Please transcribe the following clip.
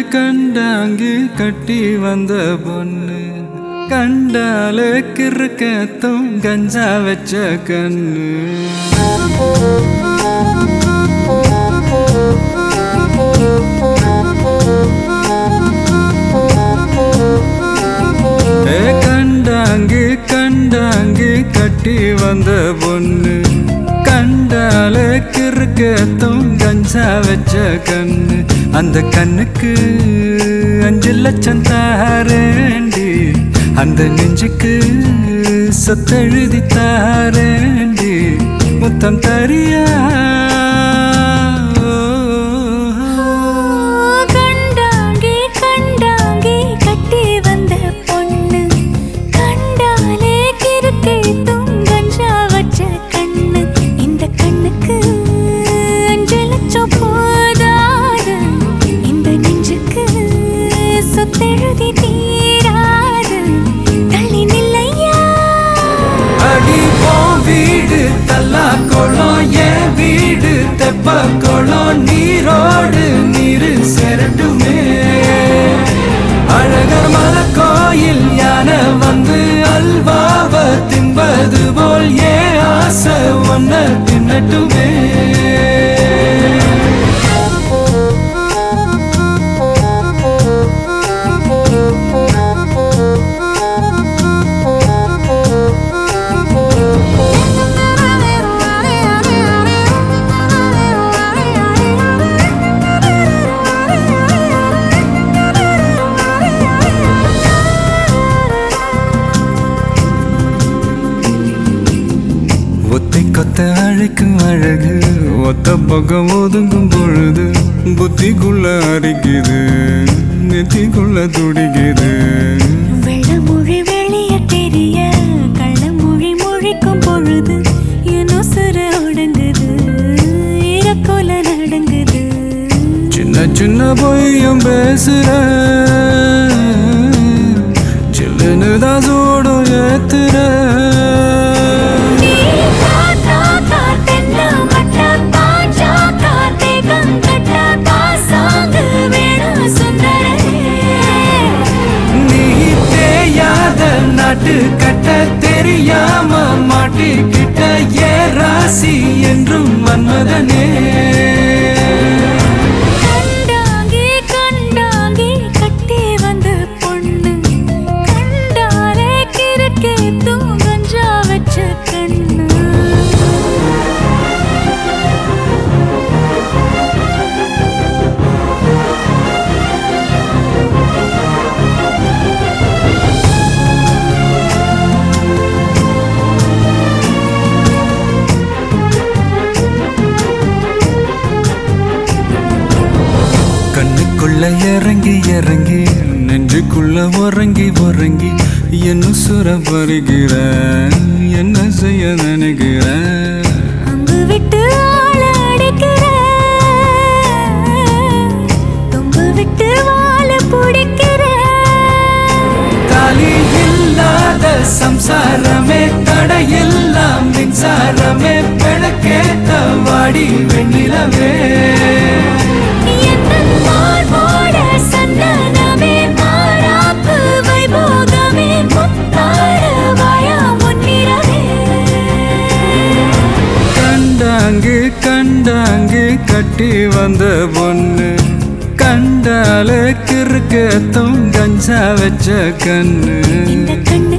கண்டாங்கு கட்டி வந்த பொண்ணு கண்டால கிறுக்கத்தும் கஞ்சா வச்ச கண்ணு ஏ கண்டாங்கு கண்டாங்கு கட்டி வந்த பொண்ணு கண்டால கிறுக்கத்தும் கஞ்சா வச்ச கண்ணு அந்த கண்ணுக்கு அஞ்சு லட்சம் தாரேண்டி அந்த நெஞ்சுக்கு சொத்தெழுதி தாரேண்டி முத்தம் தரியா கண்டாங்கே கண்டாங்கே கட்டி வந்த பொண்ணு கண்டாலே கிறுக்கை கஞ்சா வச்ச கண்ணு இந்த கண்ணுக்கு அஞ்சு லட்சம் போதாது இந்த நெஞ்சுக்கு சொத்தெழுதி தீராது தள்ளி நில்லையா அடி போ வீடு தல்லா குளம் என் வீடு தெப்ப குளம் நீரோடு நீரு செரட்டுமே அழகர் மல கோயில் யானை வந்து அல்வாவ தின்பது போல் ஏ ஆசை ஒன்ன தின்னட்டுமே ஒத்தை கொத்த அழைக்கும் அழகு ஒத்த பக்கம் ஒதுங்கும் பொழுது புத்திக்குள்ள அரிக்குது நெத்திக்குள்ள துடிக்குது வெள்ளமொழி வெளிய தெரிய கள்ளமொழி மொழிக்கும் பொழுது என் உசுர ஒடுங்குது இறக்கோல நடங்குது சின்ன சின்ன பொய்யும் பேசுற சில்லுன்னு தான் சூடும் ஏத்துற நீ காத்தா காத்தென்ன மட்டா பாஞ்சா காத்தே கங்கட்டா பாசாங்கு வேணும் சுந்தரே நீ தேயாத நாட்டு கட்ட தெரியாம மாட்டிக்கிட்ட ஏ ராசி என்றும் மன்மதனே கண்டாங்கே கண்டாங்கே கட்டி வந்த பொண்ணு கண்டாலே கிறுக்கே தூங்கஞ்சா வச்ச கண்ணு கண்ணுக்குள்ள இறங்கி இறங்கி நெஞ்சுக்குள்ள உறங்கி உறங்கி என்ன சுர பருகிற என்ன செய்ய நினைக்கிற அங்கு விட்டு ஆள அடிக்கிற தொம்பு விட்டு வாழ பிடிக்கிற தாலி இல்லாத சம்சாரமே தடையெல்லாம் மின்சாரமே பிழக்கேத்த வாடி வெண்ணிலவே எந்தன் மார்போட சந்தனமே மாறாப்பு வைபோகமே முத்தார வாயா முன்னிறவே கண்டாங்கு கண்டாங்கு கட்டி வந்த பொண்ணு கண்டால கிறுக்கத்தும் கஞ்சா வச்ச கண்ணு இந்த கண்ணு